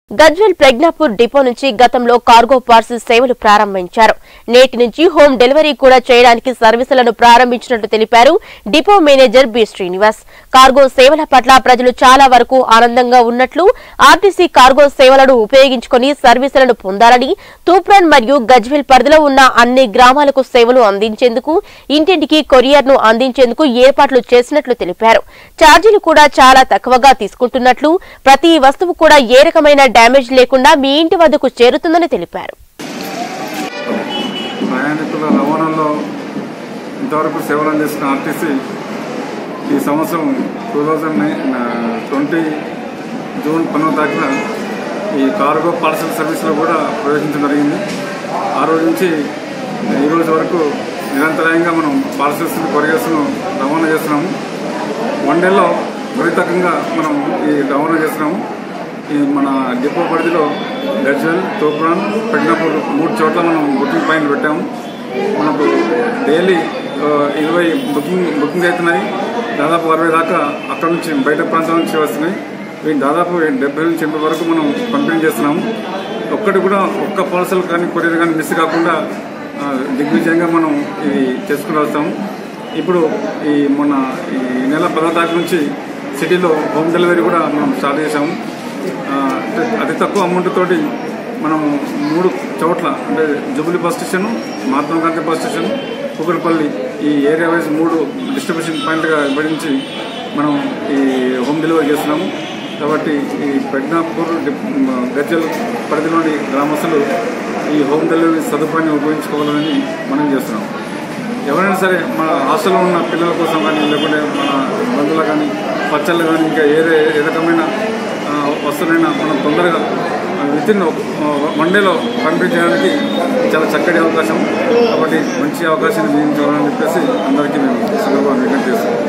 Gajwel Pragnapur depot నుంచి గతంలో cargo parcel సేవలు ప్రారంభించారు నేటి నుంచి హోమ్ డెలివరీ కూడా చేయడానికి సర్వీసులను ప్రారంభించినట్లు తెలిపారు depot manager B Srinivas cargo సేవల పట్ల ప్రజలు చాలా వరకు ఆనందంగా ఉన్నట్లు ఆర్టీసీ కార్గో సేవలను ఉపయోగించుకుని సర్వీసులను పొందాలని తూప్రాన్ మరియు గజ్వెల్ పరిధిలో ఉన్న అన్ని గ్రామాలకు సేవలు అందించేందుకు ఇంటింటికి కొరియర్ ను అందించేందుకు ఏర్పాట్లు చేసినట్లు తెలిపారు ఛార్జీలు కూడా చాలా తక్కువగా తీసుకుంటున్నట్లు ప్రతి వస్తువు కూడా ఏ రకమైన డ్యామేజ్ లేకుండా మీ ఇంటి వద్దకు చేరుతుందని తెలిపారు ప్రయాణికుల రవాణాలో ఇంతవరకు సేవలు అందిస్తున్న ఆర్టీసీ ఈ సంవత్సరం టూ థౌజండ్ ట్వంటీ జూన్ పన్నెండు తారీఖున ఈ కార్గో పార్సల్ సర్వీస్లో కూడా ప్రవేశించడం జరిగింది ఆ రోజు నుంచి ఈ రోజు వరకు నిరంతరాయంగా మనం పార్సల్స్ కొరియర్స్ను రవాణా చేస్తున్నాము వన్ డేలో త్వరితకంగా మనం ఈ రవాణా చేస్తున్నాము ఈ మన డిపో పరిధిలో గజ్వెల్ తోపురాన్ ప్రజ్ఞాపూర్ మూడు చోట్ల మనం బుకింగ్ పాయింట్ పెట్టాము మనకు డైలీ ఆ, ఇరవై బుకింగ్ బుకింగ్ అవుతున్నాయి దాదాపు అరవై దాకా అక్కడ నుంచి బయట ప్రాంతం నుంచి వస్తున్నాయి వీటి దాదాపు డెబ్బై నుంచి ఎనభై వరకు మనం పంపిణీ చేస్తున్నాము ఒక్కటి కూడా ఒక్క పార్సల్ కానీ కొరియర్ కానీ మిస్ కాకుండా ఆ, దిగ్విజయంగా మనం ఇది చేసుకుంటూ వస్తాము ఇప్పుడు ఈ మొన్న ఈ నెల పదో తారీఖు నుంచి సిటీలో హోమ్ డెలివరీ కూడా మనం స్టార్ట్ చేసాము ఆ, అంటే అతి తక్కువ అమౌంట్ తోటి మనం మూడు చోట్ల అంటే jubilee bus station Mahatma Gandhi bus station Kukarapalli ఈ ఏరియా వైజ్ మూడు డిస్ట్రిబ్యూషన్ పాయింట్గా విభజించి మనం ఈ హోమ్ డెలివరీ చేస్తున్నాము కాబట్టి ఈ ప్రజ్ఞాపూర్ డి- గజ్జల్ పరిధిలోని గ్రామస్తులు ఈ హోమ్ డెలివరీ సదుపాయాన్ని ఉపయోగించుకోవాలని మనం చేస్తున్నాం ఎవరైనా సరే మన హాస్టల్లో ఉన్న పిల్లల కోసం కానీ లేకుంటే మన బంధువులు కానీ పచ్చళ్ళు కానీ ఇంకా ఏదే ఏ రకమైన ఆ, వస్తువులైనా మనం తొందరగా విత్ ఇన్ వన్ డేలో పంపించడానికి చాలా చక్కటి అవకాశం కాబట్టి మంచి అవకాశాన్ని వినియోగించాలని చెప్పేసి అందరికీ మేము సందర్భంగా విజ్ఞప్తి చేస్తున్నాం